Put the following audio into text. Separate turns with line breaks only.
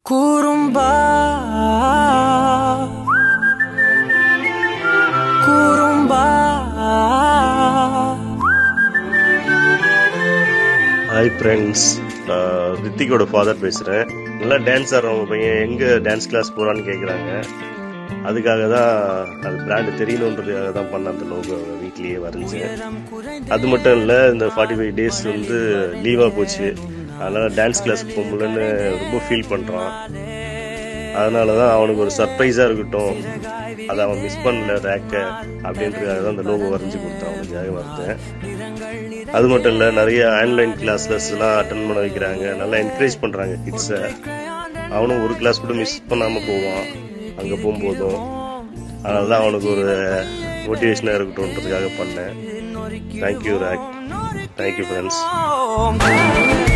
குறும்பா குறும்பா
hi friends நான் ரித்திகோட ஃபாதர் பேசுகிறேன் நல்லா டான்ஸ் ஆடுறவங்க பையன் எங்கே டான்ஸ் கிளாஸ் போகிறான்னு கேட்குறாங்க அதுக்காக தான் அது பிராண்டு தெரியணுன்றதுக்காக தான் பண்ண அந்த லோகோ வீட்லேயே வரைஞ்சேன் அது மட்டும் இல்லை இந்த ஃபார்ட்டி ஃபைவ் டேஸ் வந்து லீவாக போச்சு அதனால் டான்ஸ் கிளாஸ் போக முடியலன்னு ரொம்ப ஃபீல் பண்ணுறான் அதனால தான் அவனுக்கு ஒரு சர்ப்ரைஸாக இருக்கட்டும் அதை அவன் மிஸ் பண்ணல ரேக்க அப்படின்றதுக்காக தான் அந்த லோகோ வரைஞ்சி கொடுத்தான் அவனுக்காக வரைஞ்சேன் அது மட்டும் இல்லை நிறைய ஆன்லைன் கிளாஸ்லஸ்லாம் அட்டன் பண்ண வைக்கிறாங்க நல்லா என்கரேஜ் பண்ணுறாங்க கிட்ஸை அவனும் ஒரு கிளாஸ் கூட மிஸ் பண்ணாமல் போவான் அங்கே போகும்போதும் அதனால தான் அவனுக்கு ஒரு மோட்டிவேஷனாக இருக்கட்டும்ன்றதுக்காக பண்ணேன் தேங்க்யூ ரேக் தேங்க்யூ ஃப்ரெண்ட்ஸ்
ஓம்